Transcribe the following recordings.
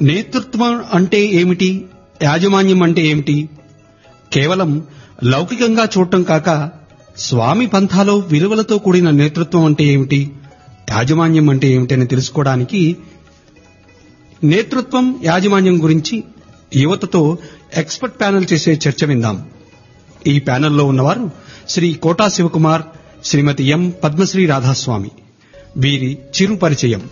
నేతృత్వం అంటే ఏమిటి యాజమాన్యం అంటే ఏమిటి కేవలం లౌకికంగా చూడటం కాక స్వామి పంథాలో విలువలతో కూడిన నేతృత్వం అంటే ఏమిటి యాజమాన్యం అంటే ఏమిటి అని తెలుసుకోవడానికి నేతృత్వం యాజమాన్యం గురించి యువతతో ఎక్స్పర్ట్ ప్యానెల్ చేసే చర్చ విందాం ఈ ప్యానెల్లో ఉన్నవారు శ్రీ కోటా శివకుమార్ శ్రీమతి ఎం పద్మశ్రీ రాధాస్వామి వీరి చిరు పరిచయం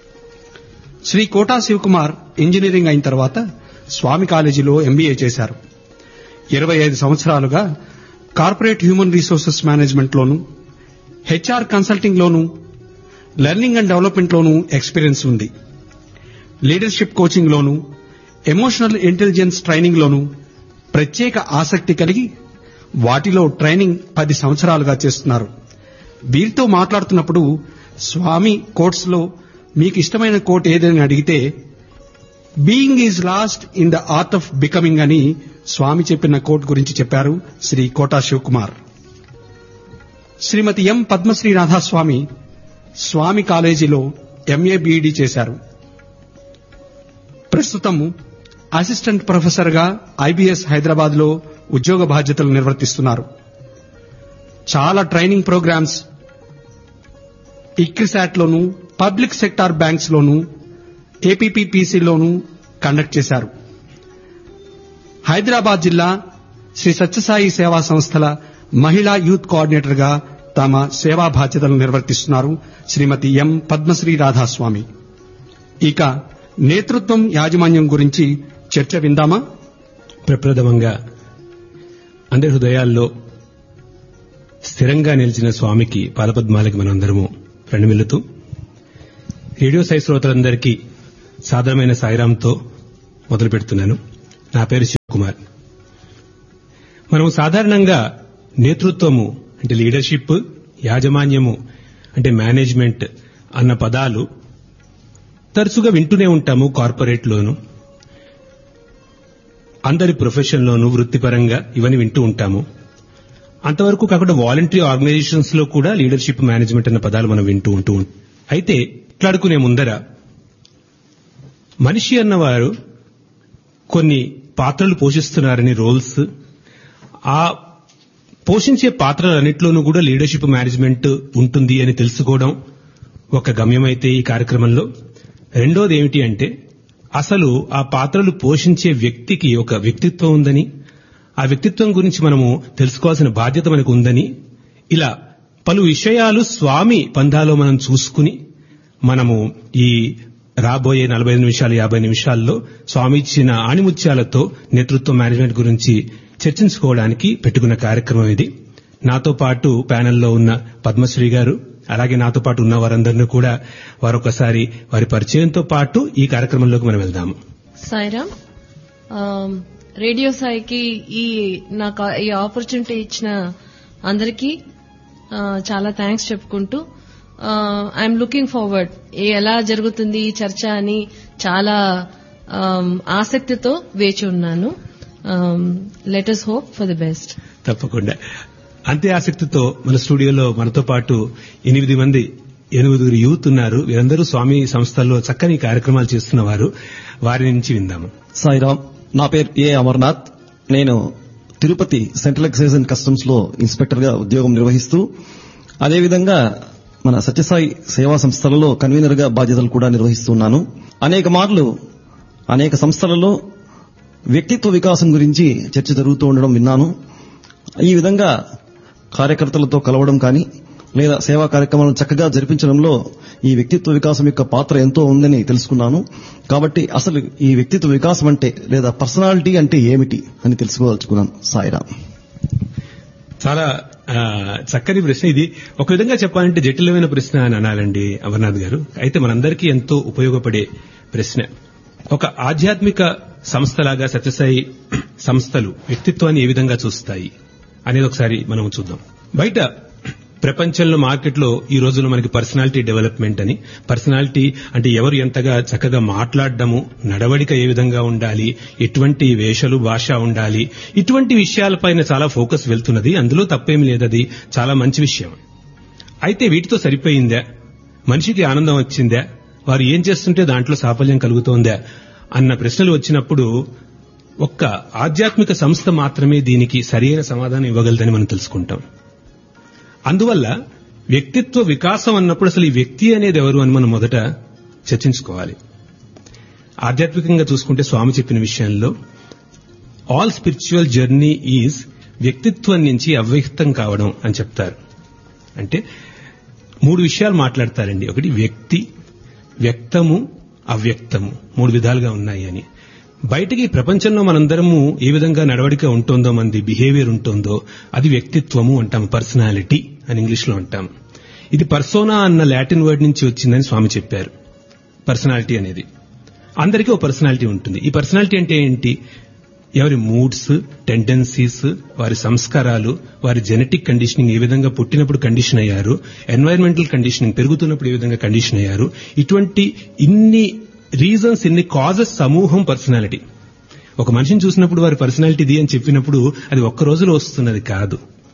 శ్రీ కోటా శివకుమార్ ఇంజనీరింగ్ అయిన తర్వాత స్వామి కాలేజీలో ఎంబీఏ చేశారు ఇరవై ఐదు సంవత్సరాలుగా కార్పొరేట్ హ్యూమన్ రీసోర్సెస్ మేనేజ్మెంట్ లోను హెచ్ఆర్ కన్సల్టింగ్ లోను లెర్నింగ్ అండ్ డెవలప్మెంట్ లోను ఎక్స్పీరియన్స్ ఉంది లీడర్షిప్ కోచింగ్ లోను ఎమోషనల్ ఇంటెలిజెన్స్ ట్రైనింగ్ లోను ప్రత్యేక ఆసక్తి కలిగి వాటిలో ట్రైనింగ్ పది సంవత్సరాలుగా చేస్తున్నారు వీరితో మాట్లాడుతున్నప్పుడు స్వామి కోట్స్ లో మీకు ఇష్టమైన కోట్ ఏదని అడిగితే being is lost in the art of becoming అని స్వామి చెప్పిన కోట్ గురించి చెప్పారు శ్రీ కోటా శివకుమార్ శ్రీమతి ఎం పద్మశ్రీ రాధాస్వామి స్వామి కాలేజీలో ఎంఏ బీఈడీ చేశారు ప్రస్తుతం అసిస్టెంట్ ప్రొఫెసర్ గా ఐబీఎస్ హైదరాబాద్ లో ఉద్యోగ బాధ్యతలు నిర్వర్తిస్తున్నారు చాలా ట్రైనింగ్ ప్రోగ్రామ్స్ ఇక్రిసాట్ లోను పబ్లిక్ సెక్టార్ బ్యాంక్స్ లోను ఏపీపీపీసీలోను కండక్ట్ చేశారు హైదరాబాద్ జిల్లా శ్రీ సత్యసాయి సేవా సంస్థల మహిళా యూత్ కోఆర్డినేటర్ గా తమ సేవా బాధ్యతలు నిర్వర్తిస్తున్నారు శ్రీమతి ఎం పద్మశ్రీ రాధాస్వామి ఇక నేతృత్వం యాజమాన్యం గురించి చర్చ విందామా ప్రప్రథమంగా అందరి హృదయాల్లో స్థిరంగా నిలిచిన స్వామికి పాదపద్మాలకి మనందరము ప్రణమిల్లుతూ రేడియో సాయి శ్రోతలందరికీ సాధారణమైన సాయిరాంతో మొదలు పెడుతున్నాను నా పేరు శివకుమార్ మనము సాధారణంగా నేతృత్వము అంటే లీడర్షిప్ యాజమాన్యము అంటే మేనేజ్మెంట్ అన్న పదాలు తరచుగా వింటూనే ఉంటాము కార్పొరేట్లోను అందరి ప్రొఫెషన్లోను వృత్తిపరంగా ఇవన్నీ వింటూ ఉంటాము అంతవరకు కాకుండా వాలంటరీ ఆర్గనైజేషన్స్ లో కూడా లీడర్షిప్ మేనేజ్మెంట్ అన్న పదాలు మనం వింటూ ఉంటూ ఉంటాం. అయితే ఇట్లాడుకునే ముందర మనిషి అన్నవారు కొన్ని పాత్రలు పోషిస్తున్నారని రోల్స్ ఆ పోషించే పాత్రలన్నింటిలోనూ కూడా లీడర్షిప్ మేనేజ్మెంట్ ఉంటుంది అని తెలుసుకోవడం ఒక గమ్యమైతే ఈ కార్యక్రమంలో రెండోది ఏమిటి అంటే అసలు ఆ పాత్రలు పోషించే వ్యక్తికి ఒక వ్యక్తిత్వం ఉందని ఆ వ్యక్తిత్వం గురించి మనము తెలుసుకోవాల్సిన బాధ్యత మనకు ఉందని ఇలా పలు విషయాలు స్వామి పందాలో మనం చూసుకుని మనము ఈ రాబోయే నలభై ఐదు నిమిషాలు యాభై నిమిషాల్లో స్వామి ఇచ్చిన ఆణిముత్యాలతో నేతృత్వ మేనేజ్మెంట్ గురించి చర్చించుకోవడానికి పెట్టుకున్న కార్యక్రమం ఇది నాతో పాటు ప్యానెల్లో ఉన్న పద్మశ్రీ గారు అలాగే నాతో పాటు ఉన్న వారందరినీ కూడా వారొకసారి వారి పరిచయంతో పాటు ఈ కార్యక్రమంలోకి మనం వెళ్దాము సాయిరామ్ ఆమ్, రేడియో సాయికి ఈ నాకు ఈ ఆపర్చునిటీ ఇచ్చిన అందరికీ ఆ, చాలా థ్యాంక్స్ చెప్పుకుంటూ ఐఎమ్ లుకింగ్ ఫార్వర్డ్ ఎలా జరుగుతుంది ఈ చర్చ అని చాలా ఆమ్, ఆసక్తితో వేచి ఉన్నాను letters hope for the best తప్పకుండా అంతే ఆసక్తితో మన స్టూడియోలో మనతో పాటు ఎనిమిది మంది ఎనిమిదిగురు యూత్ ఉన్నారు వీరందరూ స్వామి సంస్థల్లో చక్కని కార్యక్రమాలు చేస్తున్నవారు వారి నుంచి విందాము సాయిరామ్ నా పేరు ఏ అమర్నాథ్ నేను Tirupati central excise and customs లో ఇన్స్పెక్టర్ గా ఉద్యోగం నిర్వహిస్తూ అదేవిధంగా మన సత్యసాయి సేవా సంస్థలలో కన్వీనర్ గా బాధ్యతలు కూడా నిర్వహిస్తున్నాను అనేక మార్లు అనేక సంస్థలలో వ్యక్తిత్వ వికాసం గురించి చర్చ జరుగుతూ ఉండడం విన్నాను ఈ విధంగా కార్యకర్తలతో కలవడం కానీ లేదా సేవా కార్యక్రమాలను చక్కగా జరిపించడంలో ఈ వ్యక్తిత్వ వికాసం యొక్క పాత్ర ఎంతో ఉందని తెలుసుకున్నాను కాబట్టి అసలు ఈ వ్యక్తిత్వ వికాసం అంటే లేదా పర్సనాలిటీ అంటే ఏమిటి అని తెలుసుకోదలుచుకున్నాను సాయిరామ్ చాలా ఆ, చక్కని ప్రశ్న ఇది ఒక విధంగా చెప్పాలంటే జటిలమైన ప్రశ్న అని అనాలండి అమర్నాథ్ గారు అయితే మనందరికీ ఎంతో ఉపయోగపడే ప్రశ్న ఒక ఆధ్యాత్మిక సంస్థలాగా సత్యసాయి సంస్థలు వ్యక్తిత్వాన్ని ఏ విధంగా చూస్తాయి అనేది ఒకసారి మనం చూద్దాం బయట ప్రపంచంలో మార్కెట్లో ఈ రోజుల్లో మనకి పర్సనాలిటీ డెవలప్మెంట్ అని పర్సనాలిటీ అంటే ఎవరు ఎంతగా చక్కగా మాట్లాడడము నడవడిక ఏ విధంగా ఉండాలి ఎటువంటి వేషలు భాష ఉండాలి ఇటువంటి విషయాలపైన చాలా ఫోకస్ వెళ్తున్నది అందులో తప్పేం లేదది చాలా మంచి విషయం అయితే వీటితో సరిపోయిందా మనిషికి ఆనందం వచ్చిందా వారు ఏం చేస్తుంటే దాంట్లో సాఫల్యం కలుగుతోందా అన్న ప్రశ్నలు వచ్చినప్పుడు ఒక్క ఆధ్యాత్మిక సంస్థ మాత్రమే దీనికి సరైన సమాధానం ఇవ్వగలదని మనం తెలుసుకుంటాం అందువల్ల వ్యక్తిత్వ వికాసం అన్నప్పుడు అసలు ఈ వ్యక్తి అనేది ఎవరు అని మనం మొదట చర్చించుకోవాలి ఆధ్యాత్మికంగా చూసుకుంటే స్వామి చెప్పిన విషయంలో ఆల్ స్పిరిచువల్ జర్నీ ఈజ్ వ్యక్తిత్వం నుంచి అవ్యక్తం కావడం అని చెప్తారు అంటే మూడు విషయాలు మాట్లాడతారండి ఒకటి వ్యక్తి వ్యక్తము అవ్యక్తము మూడు విధాలుగా ఉన్నాయి అని బయటికి ప్రపంచంలో మనందరము ఏ విధంగా నడవడిక ఉంటుందో మంది బిహేవియర్ ఉంటుందో అది వ్యక్తిత్వము అంటాం పర్సనాలిటీ అని ఇంగ్లీష్ లో అంటాం ఇది పర్సోనా అన్న లాటిన్ వర్డ్ నుంచి వచ్చిందని స్వామి చెప్పారు పర్సనాలిటీ అనేది అందరికీ ఒక పర్సనాలిటీ ఉంటుంది ఈ పర్సనాలిటీ అంటే ఏంటి ఎవరి మూడ్స్ టెండెన్సీస్ వారి సంస్కారాలు వారి జెనెటిక్ కండిషనింగ్ ఏ విధంగా పుట్టినప్పుడు కండిషన్ అయ్యారు ఎన్వైరన్మెంటల్ కండిషనింగ్ పెరుగుతున్నప్పుడు ఏ విధంగా కండిషన్ అయ్యారు ఇటువంటి ఇన్ని రీజన్స్ ఇన్ని కాజెస్ సమూహం పర్సనాలిటీ ఒక మనిషిని చూసినప్పుడు వారి పర్సనాలిటీ ఇది అని చెప్పినప్పుడు అది ఒక్క రోజులో వస్తున్నది కాదు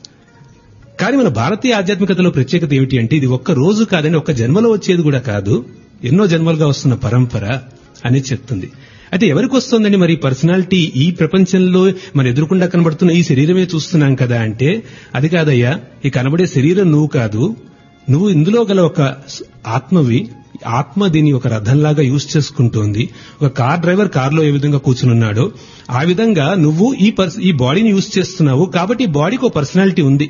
కానీ మన భారతీయ ఆధ్యాత్మికతలో ప్రత్యేకత ఏమిటి అంటే ఇది ఒక్క రోజు కాదని ఒక్క జన్మలో వచ్చేది కూడా కాదు ఎన్నో జన్మలుగా వస్తున్న పరంపర అనేది చెప్తుంది అయితే ఎవరికి వస్తుందండి మరి పర్సనాలిటీ ఈ ప్రపంచంలో మన ఎదురుకుండా కనబడుతున్న ఈ శరీరమే చూస్తున్నాం కదా అంటే అది కాదయ్యా ఈ కనబడే శరీరం నువ్వు కాదు నువ్వు ఇందులో గల ఒక ఆత్మవి ఆత్మ దీన్ని ఒక రథంలాగా యూజ్ చేసుకుంటోంది ఒక కార్ డ్రైవర్ కారులో ఏ విధంగా కూర్చునున్నాడో ఆ విధంగా నువ్వు ఈ పర్స్ ఈ బాడీని యూజ్ చేస్తున్నావు కాబట్టి ఈ బాడీకి ఒక పర్సనాలిటీ ఉంది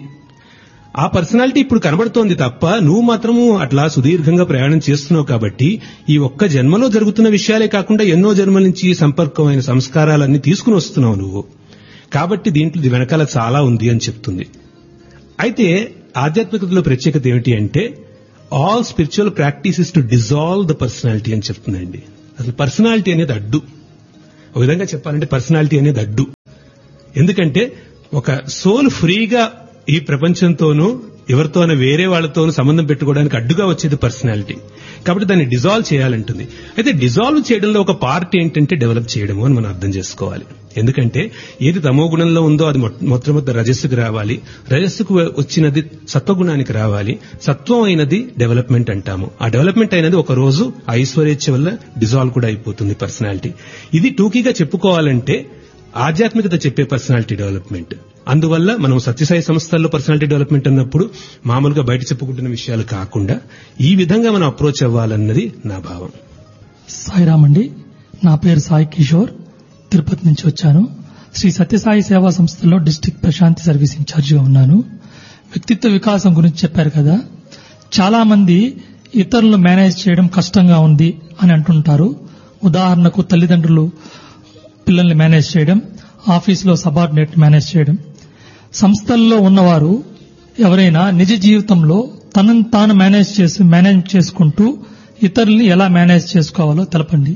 ఆ పర్సనాలిటీ ఇప్పుడు కనబడుతోంది తప్ప నువ్వు మాత్రము అట్లా సుదీర్ఘంగా ప్రయాణం చేస్తున్నావు కాబట్టి ఈ ఒక్క జన్మలో జరుగుతున్న విషయాలే కాకుండా ఎన్నో జన్మల నుంచి సంపర్కమైన సంస్కారాలన్నీ తీసుకుని వస్తున్నావు నువ్వు కాబట్టి దీంట్లో ఇది వెనకాల చాలా ఉంది అని చెప్తుంది అయితే ఆధ్యాత్మికతలో ప్రత్యేకత ఏమిటి అంటే all spiritual practices to dissolve the personality అని చెప్తుందండి అసలు పర్సనాలిటీ అనేది అడ్డు ఒక విధంగా చెప్పాలంటే పర్సనాలిటీ అనేది అడ్డు ఎందుకంటే ఒక సోల్ ఫ్రీగా ఈ ప్రపంచంతోనూ ఎవరితోనూ వేరే వాళ్ళతోనూ సంబంధం పెట్టుకోవడానికి అడ్డుగా వచ్చేది పర్సనాలిటీ కాబట్టి దాన్ని డిజాల్వ్ చేయాలంటుంది అయితే డిజాల్వ్ చేయడంలో ఒక పార్ట్ ఏంటంటే డెవలప్ చేయడము అని మనం అర్థం చేసుకోవాలి ఎందుకంటే ఏది తమో గుణంలో ఉందో అది మొట్టమొదటి రజస్సుకు రావాలి రజస్సుకు వచ్చినది సత్వగుణానికి రావాలి సత్వం అయినది డెవలప్మెంట్ అంటాము ఆ డెవలప్మెంట్ అయినది ఒక రోజు ఐశ్వర్యచ్చ వల్ల డిజాల్వ్ కూడా అయిపోతుంది పర్సనాలిటీ ఇది టూకీగా చెప్పుకోవాలంటే ఆధ్యాత్మికత చెప్పే పర్సనాలిటీ డెవలప్మెంట్ అందువల్ల మనం సత్యసాయి సంస్థల్లో పర్సనాలిటీ డెవలప్మెంట్ అన్నప్పుడు మామూలుగా బయట చెప్పుకుంటున్న విషయాలు కాకుండా ఈ విధంగా మనం అప్రోచ్ అవ్వాలన్నది నా భావం సాయిరామ్ అండి నా పేరు సాయి కిషోర్ తిరుపతి నుంచి వచ్చాను శ్రీ సత్యసాయి సేవా సంస్థలో డిస్టిక్ ప్రశాంతి సర్వీస్ ఇన్ఛార్జిగా ఉన్నాను వ్యక్తిత్వ వికాసం గురించి చెప్పారు కదా చాలా మంది ఇతరులను మేనేజ్ చేయడం కష్టంగా ఉంది అని అంటుంటారు ఉదాహరణకు తల్లిదండ్రులు పిల్లల్ని మేనేజ్ చేయడం ఆఫీసులో సబార్డినేట్ మేనేజ్ చేయడం సంస్థల్లో ఉన్నవారు ఎవరైనా నిజ జీవితంలో తనను తాను మేనేజ్ చేసి మేనేజ్ చేసుకుంటూ ఇతరుల్ని ఎలా మేనేజ్ చేసుకోవాలో తెలపండి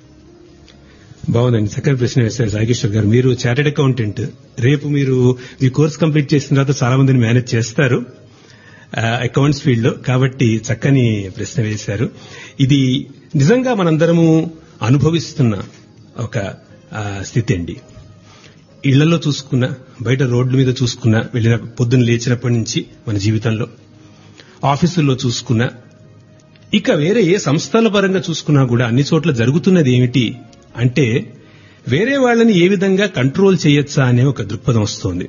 బాగుందండి చక్కని ప్రశ్న వేశారు సాయికిషోర్ గారు మీరు చార్టెడ్ అకౌంటెంట్ రేపు మీరు మీ కోర్స్ కంప్లీట్ చేసిన తర్వాత చాలా మందిని మేనేజ్ చేస్తారు అకౌంట్స్ ఫీల్డ్ లో కాబట్టి చక్కని ప్రశ్న వేశారు ఇది నిజంగా మనందరము అనుభవిస్తున్న ఒక స్థితి అండి ఇళ్లలో చూసుకున్నా బయట రోడ్ల మీద చూసుకున్నా వెళ్ళిన పొద్దున్న లేచినప్పటి నుంచి మన జీవితంలో ఆఫీసుల్లో చూసుకున్నా ఇక వేరే ఏ సంస్థల పరంగా చూసుకున్నా కూడా అన్ని చోట్ల జరుగుతున్నది ఏమిటి అంటే వేరే వాళ్ళని ఏ విధంగా కంట్రోల్ చేయొచ్చా అనే ఒక దృక్పథం వస్తోంది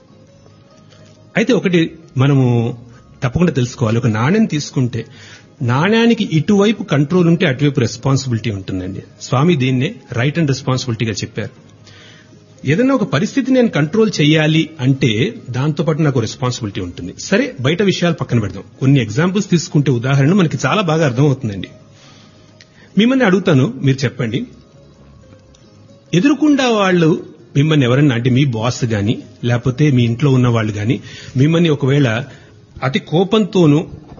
అయితే ఒకటి మనము తప్పకుండా తెలుసుకోవాలి ఒక నాణ్యం తీసుకుంటే నాణ్యానికి ఇటువైపు కంట్రోల్ ఉంటే అటువైపు రెస్పాన్సిబిలిటీ ఉంటుందండి స్వామి దీన్నే రైట్ అండ్ రెస్పాన్సిబిలిటీగా చెప్పారు ఏదైనా ఒక పరిస్థితి నేను కంట్రోల్ చేయాలి అంటే దాంతో పాటు నాకు రెస్పాన్సిబిలిటీ ఉంటుంది సరే బయట విషయాలు పక్కన పెడదాం కొన్ని ఎగ్జాంపుల్స్ తీసుకుంటే ఉదాహరణ మనకి చాలా బాగా అర్థమవుతుందండి మిమ్మల్ని అడుగుతాను మీరు చెప్పండి ఎదురుకుండా వాళ్ళు మిమ్మల్ని ఎవరన్నా అంటే మీ బాస్ గాని లేకపోతే మీ ఇంట్లో ఉన్న వాళ్ళు గాని మిమ్మల్ని ఒకవేళ అతి కోపంతోనూ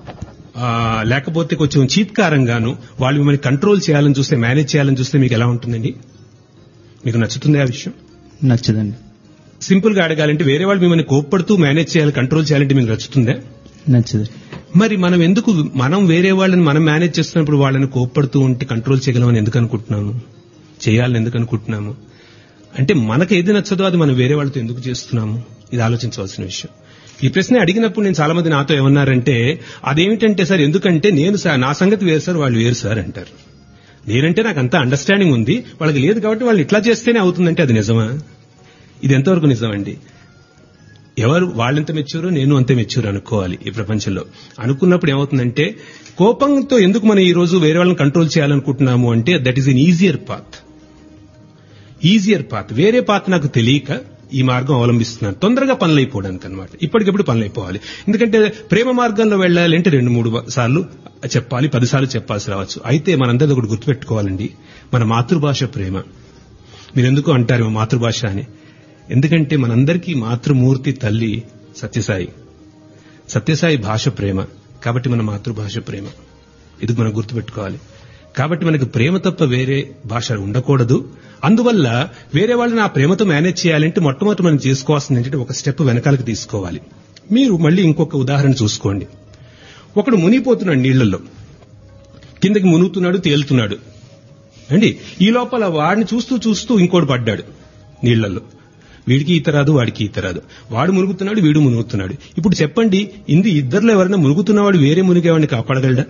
లేకపోతే కొంచెం చీత్కారంగాను వాళ్ళు మిమ్మల్ని కంట్రోల్ చేయాలని చూస్తే మేనేజ్ చేయాలని చూస్తే మీకు ఎలా ఉంటుందండి మీకు నచ్చుతుంది ఆ విషయం నచ్చదండి సింపుల్ గా అడగాలంటే వేరే వాళ్ళు మిమ్మల్ని కోప్పడుతూ మేనేజ్ చేయాలి కంట్రోల్ చేయాలంటే మీకు నచ్చుతుందా నచ్చదు మరి మనం ఎందుకు మనం వేరే వాళ్ళని మనం మేనేజ్ చేస్తున్నప్పుడు వాళ్ళని కోప్పడుతూ ఉంటే కంట్రోల్ చేయగలమని ఎందుకు అనుకుంటున్నాము చేయాలని ఎందుకు అనుకుంటున్నాము అంటే మనకు ఏది నచ్చదో అది మనం వేరే వాళ్ళతో ఎందుకు చేస్తున్నాము ఇది ఆలోచించవలసిన విషయం ఈ ప్రశ్న అడిగినప్పుడు నేను చాలా మంది నాతో ఏమన్నారంటే అదేమిటంటే సార్ ఎందుకంటే నేను నా సంగతి వేరు సార్ వాళ్ళు వేరు సార్ అంటారు నేనంటే నాకు అంత అండర్స్టాండింగ్ ఉంది వాళ్ళకి లేదు కాబట్టి వాళ్ళు ఇట్లా చేస్తేనే అవుతుందంటే అది నిజమా ఇది ఎంతవరకు నిజమండి ఎవరు వాళ్ళెంత మెచ్యూరో నేను అంతే మెచ్యూర్ అనుకోవాలి ఈ ప్రపంచంలో అనుకున్నప్పుడు ఏమవుతుందంటే కోపంతో ఎందుకు మనం ఈ రోజు వేరే వాళ్ళని కంట్రోల్ చేయాలనుకుంటున్నాము అంటే that is an easier path easier path వేరే పాత్ నాకు తెలియక ఈ మార్గం అవలంబిస్తున్నాను తొందరగా పనులు అయిపోవడానికి అనమాట ఇప్పటికిప్పుడు పనులు అయిపోవాలి ఎందుకంటే ప్రేమ మార్గంలో వెళ్ళాలి అంటే రెండు మూడు సార్లు చెప్పాలి పదిసార్లు చెప్పాల్సి రావచ్చు అయితే మనందరిది ఒకటి గుర్తుపెట్టుకోవాలండి మన మాతృభాష ప్రేమ మీరెందుకు అంటారు మాతృభాష అని ఎందుకంటే మనందరికీ మాతృమూర్తి తల్లి సత్యసాయి సత్యసాయి భాష ప్రేమ కాబట్టి మన మాతృభాష ప్రేమ ఇది మనం గుర్తుపెట్టుకోవాలి కాబట్టి మనకు ప్రేమ తప్ప వేరే భాష ఉండకూడదు అందువల్ల వేరే వాళ్ళని ఆ ప్రేమతో మేనేజ్ చేయాలంటే మొట్టమొదటి మనం చేసుకోవాల్సింది ఏంటంటే ఒక స్టెప్ వెనకాలకి తీసుకోవాలి మీరు మళ్ళీ ఇంకొక ఉదాహరణ చూసుకోండి ఒకడు మునిగిపోతున్నాడు నీళ్లలో కిందకి మునుగుతున్నాడు తేలుతున్నాడు అండి ఈ లోపల వాడిని చూస్తూ చూస్తూ ఇంకోటి పడ్డాడు నీళ్లలో వీడికి ఈత రాదు వాడికి ఈత రాదు వాడు మునుగుతున్నాడు వీడు మునుగుతున్నాడు ఇప్పుడు చెప్పండి ఇంది ఇద్దరిలో ఎవరైనా మునుగుతున్నవాడు వేరే మునిగేవాడిని కాపాడగలడా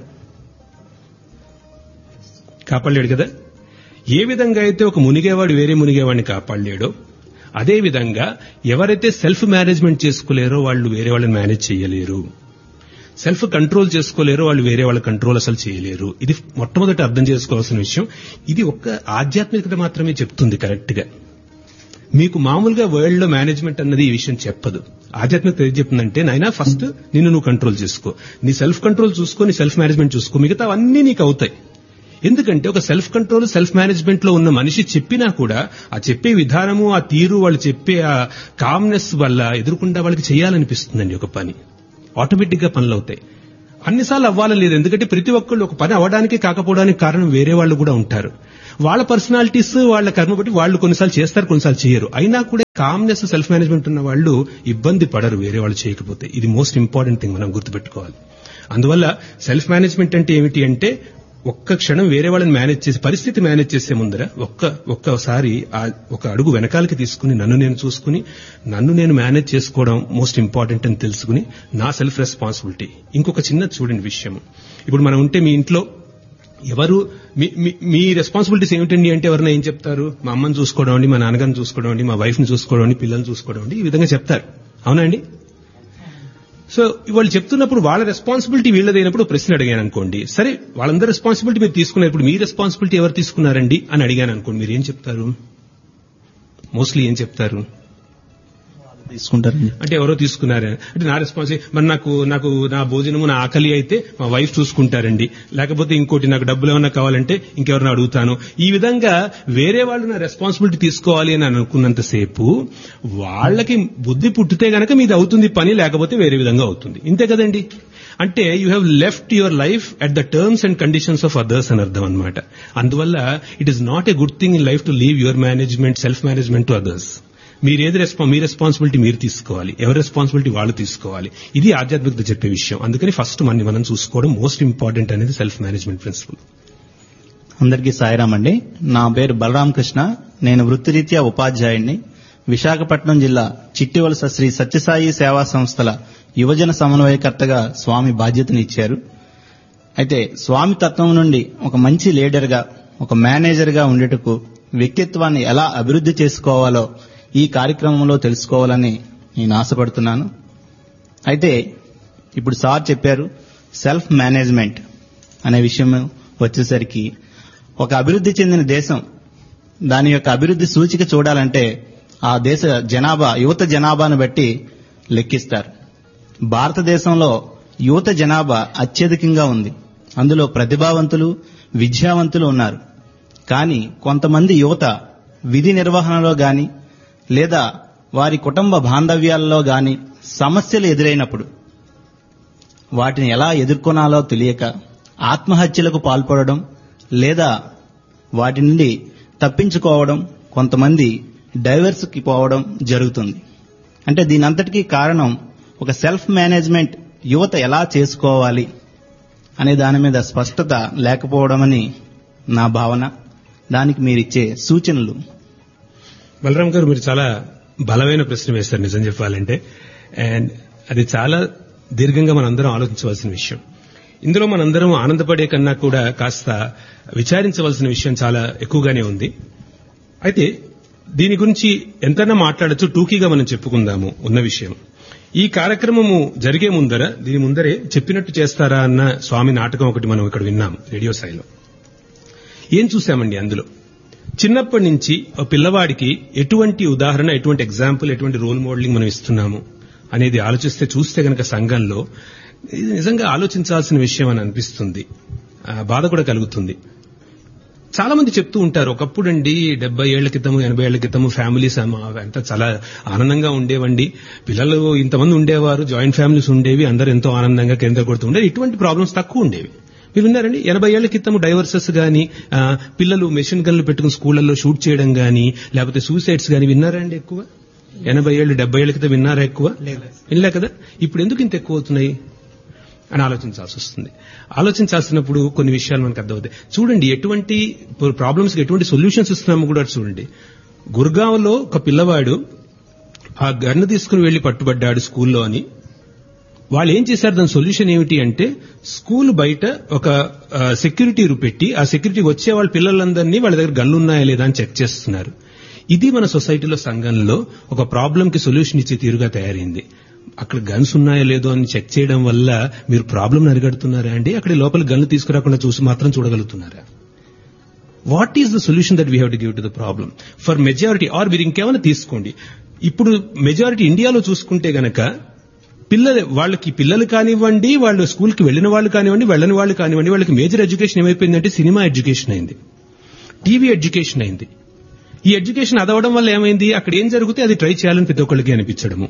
కాపాడలేడు కదా ఏ విధంగా అయితే ఒక మునిగేవాడు వేరే మునిగేవాడిని కాపాడలేడో అదే విధంగా ఎవరైతే సెల్ఫ్ మేనేజ్మెంట్ చేసుకోలేరో వాళ్ళు వేరే వాళ్ళని మేనేజ్ చేయలేరు సెల్ఫ్ కంట్రోల్ చేసుకోలేరు వాళ్ళు వేరే వాళ్ళ కంట్రోల్ అసలు చేయలేరు ఇది మొట్టమొదటి అర్థం చేసుకోవాల్సిన విషయం ఇది ఒక్క ఆధ్యాత్మికత మాత్రమే చెప్తుంది కరెక్ట్ గా మీకు మామూలుగా వరల్డ్ లో మేనేజ్మెంట్ అన్నది ఈ విషయం చెప్పదు ఆధ్యాత్మికత ఏం చెప్తుందంటే నాయనా ఫస్ట్ నిన్ను నువ్వు కంట్రోల్ చేసుకో నీ సెల్ఫ్ కంట్రోల్ చూసుకో నీ సెల్ఫ్ మేనేజ్మెంట్ చూసుకో మిగతా అన్ని నీకు అవుతాయి ఎందుకంటే ఒక సెల్ఫ్ కంట్రోల్ సెల్ఫ్ మేనేజ్మెంట్ లో ఉన్న మనిషి చెప్పినా కూడా ఆ చెప్పే విధానము ఆ తీరు వాళ్ళు చెప్పే ఆ కామ్నెస్ వల్ల ఎదురుకుండా వాళ్ళకి చేయాలనిపిస్తుందండి ఒక పని ఆటోమేటిక్ గా పనులు అవుతాయి అన్నిసార్లు అవ్వాలని లేదు ఎందుకంటే ప్రతి ఒక్కళ్ళు ఒక పని అవ్వడానికి కాకపోవడానికి కారణం వేరే వాళ్ళు కూడా ఉంటారు వాళ్ళ పర్సనాలిటీస్ వాళ్ళ కర్మ బట్టి వాళ్ళు కొన్నిసార్లు చేస్తారు కొన్నిసార్లు చేయరు అయినా కూడా కామ్నెస్ సెల్ఫ్ మేనేజ్మెంట్ ఉన్న వాళ్ళు ఇబ్బంది పడరు వేరే వాళ్ళు చేయకపోతే ఇది మోస్ట్ ఇంపార్టెంట్ థింగ్ మనం గుర్తుపెట్టుకోవాలి అందువల్ల సెల్ఫ్ మేనేజ్మెంట్ అంటే ఏమిటి అంటే ఒక్క క్షణం వేరే వాళ్ళని మేనేజ్ చేసి పరిస్థితి మేనేజ్ చేసే ముందర ఒక్క ఒక్కసారి ఆ ఒక అడుగు వెనకాలకి తీసుకుని నన్ను నేను చూసుకుని నన్ను నేను మేనేజ్ చేసుకోవడం మోస్ట్ ఇంపార్టెంట్ అని తెలుసుకుని నా సెల్ఫ్ రెస్పాన్సిబిలిటీ ఇంకొక చిన్న చూడండి విషయం ఇప్పుడు మనం ఉంటే మీ ఇంట్లో ఎవరు మీ మీ- మీ రెస్పాన్సిబిలిటీస్ ఏమిటండి అంటే ఎవరైనా ఏం చెప్తారు మా అమ్మని చూసుకోవడం అండి మా నాన్నగారిని చూసుకోవడం అండి మా వైఫ్ ని చూసుకోవడం అండి పిల్లల్ని చూసుకోవడం అండి ఈ విధంగా చెప్తారు అవునా అండి సో వాళ్ళు చెప్తున్నప్పుడు వాళ్ళ రెస్పాన్సిబిలిటీ వీళ్ళదైనప్పుడు ప్రశ్న అడిగాను అనుకోండి సరే వాళ్ళందరి రెస్పాన్సిబిలిటీ మీరు తీసుకున్నప్పుడు మీ రెస్పాన్సిబిలిటీ ఎవరు తీసుకున్నారండి అని అడిగాను అనుకోండి మీరు ఏం చెప్తారు మోస్ట్లీ ఏం చెప్తారు తీసుకుంటారండి అంటే ఎవరో తీసుకున్నారు అంటే నా రెస్పాన్స్ మరి నాకు నాకు నా భోజనము నా ఆకలి అయితే మా వైఫ్ చూసుకుంటారండి లేకపోతే ఇంకోటి నాకు డబ్బులు ఏమన్నా కావాలంటే ఇంకెవరిని అడుగుతాను ఈ విధంగా వేరే వాళ్ళు నా రెస్పాన్సిబిలిటీ తీసుకోవాలి అని అనుకున్నంతసేపు వాళ్ళకి బుద్ధి పుట్టితే గనక మీది అవుతుంది పని లేకపోతే వేరే విధంగా అవుతుంది ఇంతే కదండి అంటే you have left your life at the terms and conditions of others అని అర్థం అనమాట అందువల్ల it is not a good thing in life to leave your management self management to others మీరు ఏది రెస్పా మీ రెస్పాన్సిబిలిటీ మీరు తీసుకోవాలి ఎవరి రెస్పాన్సిబిలిటీ వాళ్ళు తీసుకోవాలి ఇది ఆధ్యాత్మికత చెప్పే విషయం అందుకని ఫస్ట్ మన మనం చూసుకోవడం మోస్ట్ ఇంపార్టెంట్ అనేది సెల్ఫ్ మేనేజ్మెంట్ ప్రిన్సిపల్ అందరికీ సాయిరామ్ అండి నా పేరు బలరాం కృష్ణ నేను వృత్తిరీత్యా ఉపాధ్యాయుడిని విశాఖపట్నం జిల్లా చిట్టివలస శ్రీ సత్యసాయి సేవా సంస్థల యువజన సమన్వయకర్తగా స్వామి బాధ్యతని ఇచ్చారు అయితే స్వామి తత్వం నుండి ఒక మంచి లీడర్గా ఒక మేనేజర్గా ఉండేటకు వ్యక్తిత్వాన్ని ఎలా అభివృద్ధి చేసుకోవాలో ఈ కార్యక్రమంలో తెలుసుకోవాలని నేను ఆశపడుతున్నాను అయితే ఇప్పుడు సార్ చెప్పారు సెల్ఫ్ మేనేజ్మెంట్ అనే విషయం వచ్చేసరికి ఒక అభివృద్ధి చెందిన దేశం దాని యొక్క అభివృద్ధి సూచిక చూడాలంటే ఆ దేశ జనాభా యువత జనాభాను బట్టి లెక్కిస్తారు భారతదేశంలో యువత జనాభా అత్యధికంగా ఉంది అందులో ప్రతిభావంతులు విద్యావంతులు ఉన్నారు కానీ కొంతమంది యువత విధి నిర్వహణలో గాని లేదా వారి కుటుంబ బాంధవ్యాలలో గాని సమస్యలు ఎదురైనప్పుడు వాటిని ఎలా ఎదుర్కొనాలో తెలియక ఆత్మహత్యలకు పాల్పడడం లేదా వాటి నుండి తప్పించుకోవడం కొంతమంది డైవర్స్కి పోవడం జరుగుతుంది అంటే దీనంతటికీ కారణం ఒక సెల్ఫ్ మేనేజ్మెంట్ యువత ఎలా చేసుకోవాలి అనే దాని మీద స్పష్టత లేకపోవడమని నా భావన దానికి మీరిచ్చే సూచనలు బలరాం గారు మీరు చాలా బలమైన ప్రశ్న వేస్తారు నిజం చెప్పాలంటే అండ్ అది చాలా దీర్ఘంగా మనం అందరం ఆలోచించవలసిన విషయం ఇందులో మనందరం ఆనందపడే కన్నా కూడా కాస్త విచారించవలసిన విషయం చాలా ఎక్కువగానే ఉంది అయితే దీని గురించి ఎంతైనా మాట్లాడచ్చు టూకీగా మనం చెప్పుకుందాము ఉన్న విషయం ఈ కార్యక్రమము జరిగే ముందర దీని ముందరే చెప్పినట్టు చేస్తారా అన్న స్వామి నాటకం ఒకటి మనం ఇక్కడ విన్నాం రేడియో స్థాయిలో ఏం చూశామండి అందులో చిన్నప్పటి నుంచి ఒక పిల్లవాడికి ఎటువంటి ఉదాహరణ ఎటువంటి ఎగ్జాంపుల్ ఎటువంటి రోల్ మోడలింగ్ మనం ఇస్తున్నాము అనేది ఆలోచిస్తే చూస్తే గనక సంఘంలో ఇది నిజంగా ఆలోచించాల్సిన విషయం అని అనిపిస్తుంది ఆ, బాధ కూడా కలుగుతుంది చాలా మంది చెప్తూ ఉంటారు ఒకప్పుడు అండి డెబ్బై ఏళ్ల క్రితము ఎనభై ఏళ్ల క్రితము ఫ్యామిలీస్ అంతా చాలా ఆనందంగా ఉండేవండి పిల్లలు ఇంతమంది ఉండేవారు జాయింట్ ఫ్యామిలీస్ ఉండేవి అందరూ ఎంతో ఆనందంగా కేంద్ర కొడుతూ ఉండేవి ఇటువంటి ప్రాబ్లమ్స్ తక్కువ ఉండేవి మీరు విన్నారండి ఎనభై ఏళ్ల క్రితం డైవర్సెస్ గాని ఆ, పిల్లలు మెషిన్ గన్లు పెట్టుకుని స్కూళ్లలో షూట్ చేయడం గాని లేకపోతే సూసైడ్స్ గాని విన్నారండి ఎక్కువ ఎనభై ఏళ్ళు డెబ్బై ఏళ్ల క్రితం విన్నారా ఎక్కువ వినలే కదా ఇప్పుడు ఎందుకు ఇంత ఎక్కువ అవుతున్నాయి అని ఆలోచించాల్సి వస్తుంది ఆలోచించాల్సినప్పుడు కొన్ని విషయాలు మనకు అర్థమవుతాయి చూడండి ఎటువంటి ప్రాబ్లమ్స్ ఎటువంటి సొల్యూషన్స్ ఇస్తున్నామో కూడా చూడండి గుర్గావ్లో ఒక పిల్లవాడు ఆ గన్ను తీసుకుని వెళ్లి పట్టుబడ్డాడు స్కూల్లో అని వాళ్ళు ఏం చేశారు దాని సొల్యూషన్ ఏమిటి అంటే స్కూల్ బయట ఒక సెక్యూరిటీ పెట్టి ఆ సెక్యూరిటీ వచ్చే వాళ్ళ పిల్లలందరినీ వాళ్ళ దగ్గర గన్లు ఉన్నాయా లేదా అని చెక్ చేస్తున్నారు ఇది మన సొసైటీలో సంఘంలో ఒక ప్రాబ్లం కి సొల్యూషన్ ఇచ్చే తీరుగా తయారైంది అక్కడ గన్స్ ఉన్నాయో లేదో అని చెక్ చేయడం వల్ల మీరు ప్రాబ్లం అరిగడుతున్నారా అండి అక్కడ లోపల గన్లు తీసుకురాకుండా చూసి మాత్రం చూడగలుగుతున్నారా what is the solution that we have to give to the problem for majority or మీరు ఇంకేమైనా తీసుకోండి ఇప్పుడు మెజారిటీ ఇండియాలో చూసుకుంటే గనక పిల్లలు వాళ్ళకి పిల్లలు కానివ్వండి వాళ్ళు స్కూల్కి వెళ్ళిన వాళ్ళు కానివ్వండి వెళ్ళని వాళ్ళు కానివ్వండి వాళ్ళకి మేజర్ ఎడ్యుకేషన్ ఏమైపోయిందంటే సినిమా ఎడ్యుకేషన్ అయింది టీవీ ఎడ్యుకేషన్ అయింది ఈ ఎడ్యుకేషన్ అదవడం వల్ల ఏమైంది అక్కడ ఏం జరిగితే అది ట్రై చేయాలని ప్రతి ఒక్కరికి అనిపించడము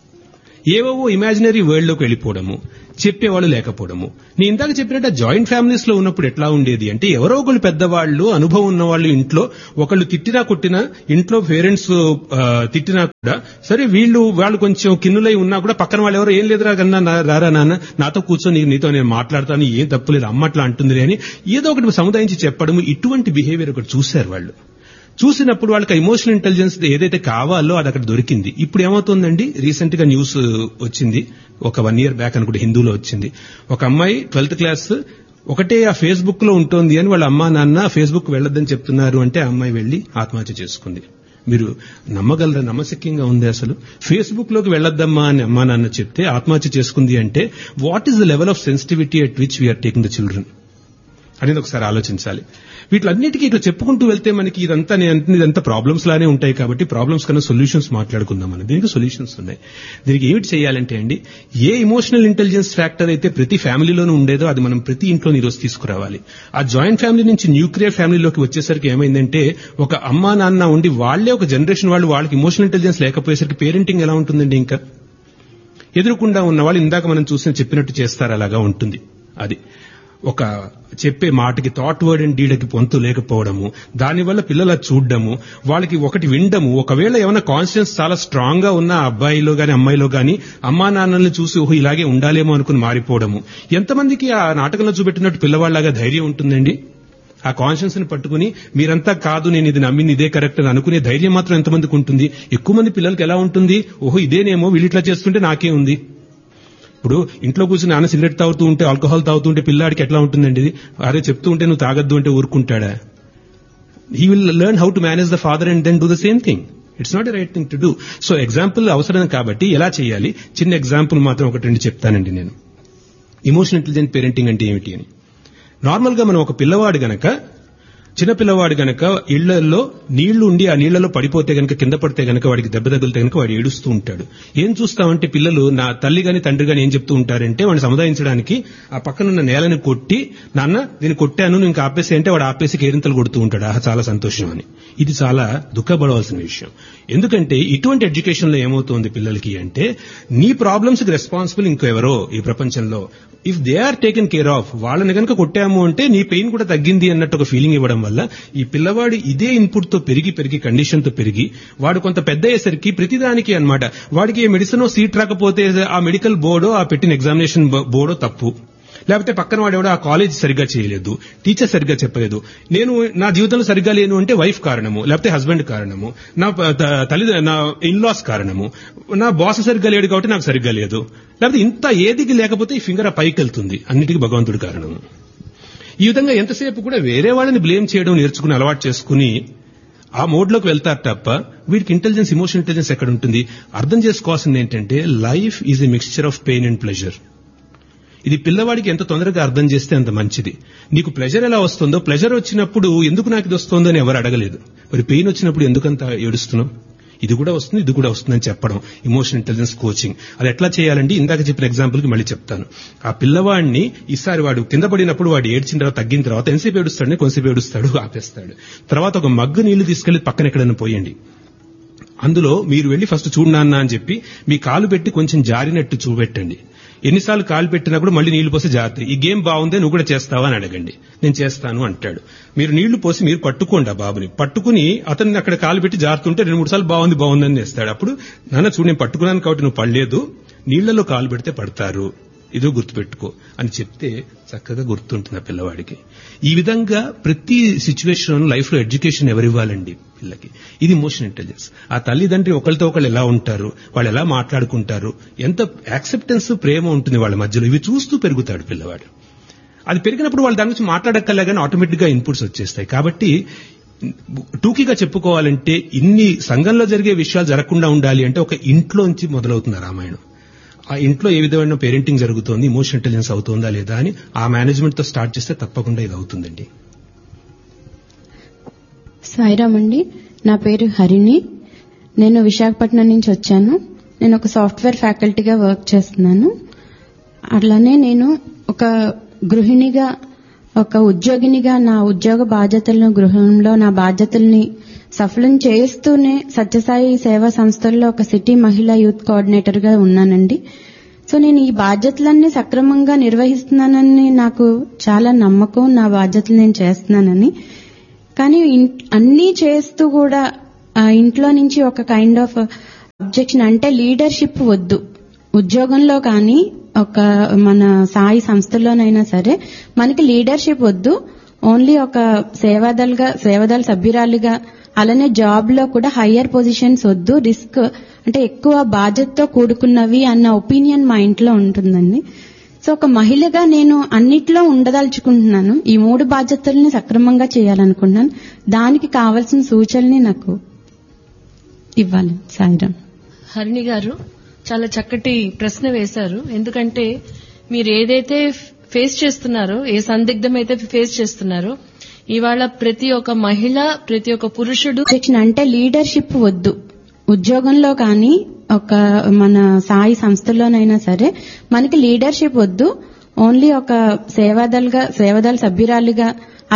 ఏవేవో ఇమాజినరీ వరల్డ్ లోకి వెళ్ళిపోవడము చెప్పేవాళ్ళు లేకపోవడము నేను ఇందాక చెప్పినట్టు జాయింట్ ఫ్యామిలీస్ లో ఉన్నప్పుడు ఎట్లా ఉండేది అంటే ఎవరో ఒకళ్ళు పెద్దవాళ్ళు అనుభవం ఉన్న వాళ్ళు ఇంట్లో ఒకళ్ళు తిట్టినా కొట్టినా ఇంట్లో పేరెంట్స్ తిట్టినా కూడా సరే వీళ్ళు వాళ్ళు కొంచెం కిన్నులై ఉన్నా కూడా పక్కన వాళ్ళు ఎవరో ఏం లేదురా కన్నా నా- రారా నాన్న నాతో కూర్చొని నీతో నేను మాట్లాడతాను ఏం తప్పులేదు అమ్మ అట్లా అంటుంది అని ఏదో ఒకటి సముదాయించి చెప్పడం ఇటువంటి బిహేవియర్ ఒకటి చూశారు వాళ్ళు చూసినప్పుడు వాళ్ళకి ఎమోషనల్ ఇంటెలిజెన్స్ ఏదైతే కావాలో అది అక్కడ దొరికింది ఇప్పుడు ఏమవుతుందండి రీసెంట్ గా న్యూస్ వచ్చింది ఒక వన్ ఇయర్ బ్యాక్ అనుకుంటే హిందూలో వచ్చింది ఒక అమ్మాయి ట్వెల్త్ క్లాస్ ఒకటే ఆ ఫేస్బుక్ లో ఉంటుంది అని వాళ్ళ అమ్మా నాన్న ఫేస్బుక్ వెళ్ళొద్దని చెప్తున్నారు అంటే ఆ అమ్మాయి వెళ్లి ఆత్మహత్య చేసుకుంది మీరు నమ్మగలరా నమ్మశక్యంగా ఉంది అసలు ఫేస్బుక్ లోకి వెళ్ళొద్దమ్మా అని అమ్మా నాన్న చెప్తే ఆత్మహత్య చేసుకుంది అంటే what is the level of sensitivity at which we are taking the children అనేది ఒకసారి ఆలోచించాలి వీటిలన్నిటికీ ఇట్లా చెప్పుకుంటూ వెళ్తే మనకి ఇదంతా నేను అంటున్నది ఇదంతా ప్రాబ్లమ్స్ లానే ఉంటాయి కాబట్టి ప్రాబ్లమ్స్ కన్నా సొల్యూషన్స్ మాట్లాడుకుందాం మనం దీనికి సొల్యూషన్స్ ఉన్నాయి దీనికి ఏమిటి చేయాలంటే అండి ఏ ఇమోషనల్ ఇంటెలిజెన్స్ ఫ్యాక్టర్ అయితే ప్రతి ఫ్యామిలీలోనూ ఉండేదో అది మనం ప్రతి ఇంట్లో ఈరోజు తీసుకురావాలి ఆ జాయింట్ ఫ్యామిలీ నుంచి న్యూక్లియర్ ఫ్యామిలీలోకి వచ్చేసరికి ఏమైందంటే ఒక అమ్మా నాన్న ఉండి వాళ్లే ఒక జనరేషన్ వాళ్ళు వాళ్ళకి ఇమోషనల్ ఇంటెలిజెన్స్ లేకపోయేసరికి పేరెంటింగ్ ఎలా ఉంటుందండి ఇంకా ఎదురుకుండా ఉన్న వాళ్ళు ఇందాక మనం చూసిన చెప్పినట్టు చేస్తారు అలాగా ఉంటుంది అది ఒక చెప్పే మాటకి థాట్ వర్డ్ అండ్ డీడకి పొంతు లేకపోవడము దానివల్ల పిల్లలు అది చూడడము వాళ్ళకి ఒకటి వినడము ఒకవేళ ఏమైనా కాన్షియన్స్ చాలా స్ట్రాంగ్ గా ఉన్న ఆ అబ్బాయిలో గాని అమ్మాయిలో గాని అమ్మా నాన్నల్ని చూసి ఓహో ఇలాగే ఉండాలేమో అనుకుని మారిపోవడము ఎంతమందికి ఆ నాటకంలో చూపెట్టినట్టు పిల్లవాళ్ళగా ధైర్యం ఉంటుందండి ఆ కాన్షియన్స్ ని పట్టుకుని మీరంతా కాదు నేను ఇది నమ్మింది ఇదే కరెక్ట్ అని అనుకునే ధైర్యం మాత్రం ఎంతమందికి ఉంటుంది ఎక్కువ మంది పిల్లలకి ఎలా ఉంటుంది ఓహో ఇదేనేమో వీళ్ళు ఇట్లా చేస్తుంటే నాకే ఉంది ఇప్పుడు ఇంట్లో కూర్చుని నాన్న సిగరెట్ తాగుతూ ఉంటే ఆల్కహాల్ తాగుతూ ఉంటే పిల్లాడికి ఎట్లా ఉంటుందండి ఇది అరే చెప్తూ ఉంటే నువ్వు తాగొద్దు అంటే ఊరుకుంటాడా he will learn how to manage the father and then do the same thing it's not a right thing to do so example అవసరం కాబట్టి ఎలా చేయాలి చిన్న ఎగ్జాంపుల్ మాత్రం ఒకటి రెండు చెప్తానండి నేను ఇమోషనల్ ఇంటెలిజెంట్ పేరెంటింగ్ అంటే ఏమిటి అని నార్మల్ గా మనం ఒక పిల్లవాడు గనక చిన్న పిల్లవాడు గనక ఇళ్లలో నీళ్లు ఉండి ఆ నీళ్లలో పడిపోతే గనక కింద పడితే గనక వాడికి దెబ్బ తగిలితే గనక వాడు ఏడుస్తూ ఉంటాడు ఏం చూస్తామంటే పిల్లలు నా తల్లి గాని తండ్రి గాని ఏం చెప్తూ ఉంటారంటే వాడిని సముదాయించడానికి ఆ పక్కనున్న నేలని కొట్టి నాన్న దీన్ని కొట్టాను నువ్వు ఇంకా ఆపేసి అంటే వాడు ఆపేసి కేరింతలు కొడుతూ ఉంటాడు ఆహా చాలా సంతోషం అని ఇది చాలా దుఃఖపడవలసిన విషయం ఎందుకంటే ఇటువంటి ఎడ్యుకేషన్ లో ఏమవుతుంది పిల్లలకి అంటే నీ ప్రాబ్లమ్స్ కి రెస్పాన్సిబుల్ ఇంకెవరో ఈ ప్రపంచంలో if they are taken care of వాళ్ళని కనుక కొట్టాము అంటే నీ పెయిన్ కూడా తగ్గింది అన్నట్టు ఒక ఫీలింగ్ ఇవ్వడం వల్ల ఈ పిల్లవాడు ఇదే ఇన్పుట్ తో పెరిగి పెరిగి కండిషన్ తో పెరిగి వాడు కొంత పెద్ద అయ్యేసరికి ప్రతిదానికి అన్నమాట వాడికి ఏ మెడిసిన్ సీట్ రాకపోతే ఆ మెడికల్ బోర్డో ఆ పెట్టిన ఎగ్జామినేషన్ బోర్డో తప్పు లేకపోతే పక్కన వాడెవడో ఆ కాలేజ్ సరిగ్గా చేయలేదు టీచర్ సరిగ్గా చెప్పలేదు నేను నా జీవితంలో సరిగ్గా లేను అంటే వైఫ్ కారణము లేకపోతే హస్బెండ్ కారణము నా ప- త- తల్లి నా ఇన్లాస్ కారణము నా బాస్ సరిగ్గా లేడు కాబట్టి నాకు సరిగ్గా లేదు లేకపోతే ఇంత ఏదికి లేకపోతే ఈ ఫింగర్ ఆ పైకి వెళ్తుంది అన్నిటికీ భగవంతుడి కారణము ఈ విధంగా ఎంతసేపు కూడా వేరే వాళ్ళని బ్లేమ్ చేయడం నేర్చుకుని అలవాటు చేసుకుని ఆ మోడ్లోకి వెళ్తారు తప్ప వీడికి ఇంటెలిజెన్స్ ఇమోషన్ ఇంటెలిజెన్స్ ఎక్కడ ఉంటుంది అర్థం చేసుకోవాల్సింది ఏంటంటే life is a mixture of pain and pleasure ఇది పిల్లవాడికి ఎంత తొందరగా అర్థం చేస్తే అంత మంచిది నీకు ప్లెజర్ ఎలా వస్తుందో ప్లెజర్ వచ్చినప్పుడు ఎందుకు నాకు ఇది వస్తుందో అని ఎవరు అడగలేదు మరి పెయిన్ వచ్చినప్పుడు ఎందుకంత ఏడుస్తున్నావు ఇది కూడా వస్తుంది ఇది కూడా వస్తుందని చెప్పడం ఇమోషన్ ఇంటెలిజెన్స్ కోచింగ్ అది ఎట్లా చేయాలండి ఇందాక చెప్పిన ఎగ్జాంపుల్ కి మళ్ళీ చెప్తాను ఆ పిల్లవాడిని ఈసారి వాడు కింద పడినప్పుడు వాడు ఏడ్చిన తర్వాత తగ్గిన తర్వాత ఎంతసేపు ఏడుస్తాడని కొంతసేపు ఏడుస్తాడు ఆపేస్తాడు తర్వాత ఒక మగ్గు నీళ్లు తీసుకెళ్లి పక్కన ఎక్కడైనా పోయండి అందులో మీరు వెళ్లి ఫస్ట్ చూడనాన్న అని చెప్పి మీ కాలు పెట్టి కొంచెం జారినట్టు చూపెట్టండి ఎన్నిసార్లు కాలు పెట్టినా కూడా మళ్ళీ నీళ్లు పోసి జాగ్రత్త ఈ గేమ్ బాగుందే నువ్వు కూడా చేస్తావా అని అడగండి నేను చేస్తాను అంటాడు మీరు నీళ్లు పోసి మీరు పట్టుకోండి ఆ బాబుని పట్టుకుని అతన్ని అక్కడ కాలు పెట్టి జారుతుంటే రెండు మూడు సార్లు బాగుంది బాగుందని చేస్తాడు అప్పుడు నాన్న చూడు నేను పట్టుకున్నాను కాబట్టి నువ్వు పడలేదు నీళ్లలో కాలు పెడితే పడతారు ఇదో గుర్తుపెట్టుకో అని చెప్తే చక్కగా గుర్తుంటుంది ఆ పిల్లవాడికి ఈ విధంగా ప్రతి సిచ్యువేషన్ లైఫ్ లో ఎడ్యుకేషన్ ఎవరివ్వాలండి పిల్లకి ఇది ఇమోషన్ ఇంటెలిజెన్స్ ఆ తల్లిదండ్రి ఒకరితో ఒకళ్ళు ఎలా ఉంటారు వాళ్ళు ఎలా మాట్లాడుకుంటారు ఎంత యాక్సెప్టెన్స్ ప్రేమ ఉంటుంది వాళ్ళ మధ్యలో ఇవి చూస్తూ పెరుగుతాడు పిల్లవాడు అది పెరిగినప్పుడు వాళ్ళు దాని గురించి మాట్లాడక్కర్లే కానీ ఆటోమేటిక్ గా ఇన్పుట్స్ వచ్చేస్తాయి కాబట్టి టూకీగా చెప్పుకోవాలంటే ఇన్ని సంఘంలో జరిగే విషయాలు జరగకుండా ఉండాలి అంటే ఒక ఇంట్లోంచి మొదలవుతుంది ఆ రామాయణం ఆ ఇంట్లో ఏ విధమైన పేరెంటింగ్ జరుగుతోంది ఇమోషన్ ఇంటెలిజెన్స్ అవుతుందా లేదా అని ఆ మేనేజ్మెంట్ తో స్టార్ట్ చేస్తే తప్పకుండా ఇది అవుతుందండి సాయిరామ్ అండి నా పేరు హరిణి నేను విశాఖపట్నం నుంచి వచ్చాను నేను ఒక సాఫ్ట్వేర్ ఫ్యాకల్టీగా వర్క్ చేస్తున్నాను అట్లానే నేను ఒక గృహిణిగా ఒక ఉద్యోగినిగా నా ఉద్యోగ బాధ్యతలను గృహంలో నా బాధ్యతల్ని సఫలం చేస్తూనే సత్యసాయి సేవా సంస్థల్లో ఒక సిటీ మహిళా యూత్ కోఆర్డినేటర్ గా ఉన్నానండి సో నేను ఈ బాధ్యతలన్నీ సక్రమంగా నిర్వహిస్తున్నానని నాకు చాలా నమ్మకం నా బాధ్యతలు నేను చేస్తున్నానని కానీ ఇన్- అన్నీ చేస్తూ కూడా ఆ ఇంట్లో నుంచి ఒక కైండ్ ఆఫ్ అబ్జెక్షన్ అంటే లీడర్షిప్ వద్దు ఉద్యోగంలో కానీ ఒక మన సాయి సంస్థల్లోనైనా సరే మనకి లీడర్షిప్ వద్దు ఓన్లీ ఒక సేవాదల్గా సేవాదళ సభ్యురాలిగా అలానే జాబ్ లో కూడా హయ్యర్ పొజిషన్స్ వద్దు రిస్క్ అంటే ఎక్కువ బాధ్యతతో కూడుకున్నవి అన్న ఒపీనియన్ మా ఇంట్లో ఉంటుందండి సో ఒక మహిళగా నేను అన్నిట్లో ఉండదలుచుకుంటున్నాను ఈ మూడు బాధ్యతల్ని సక్రమంగా చేయాలనుకుంటున్నాను దానికి కావాల్సిన సూచనల్ని నాకు ఇవ్వాలి సాయిరామ్ హరిణి గారు చాలా చక్కటి ప్రశ్న వేశారు ఎందుకంటే మీరు ఏదైతే ఫేస్ చేస్తున్నారో ఏ సందిగ్ధం అయితే ఫేస్ చేస్తున్నారో ఇవాళ ప్రతి ఒక్క మహిళ ప్రతి ఒక్క పురుషుడు శిక్షణ అంటే లీడర్షిప్ వద్దు ఉద్యోగంలో కానీ ఒక మన సాయి సంస్థల్లోనైనా సరే మనకి లీడర్షిప్ వద్దు ఓన్లీ ఒక సేవాదల్గా సేవాదళ సభ్యురాలిగా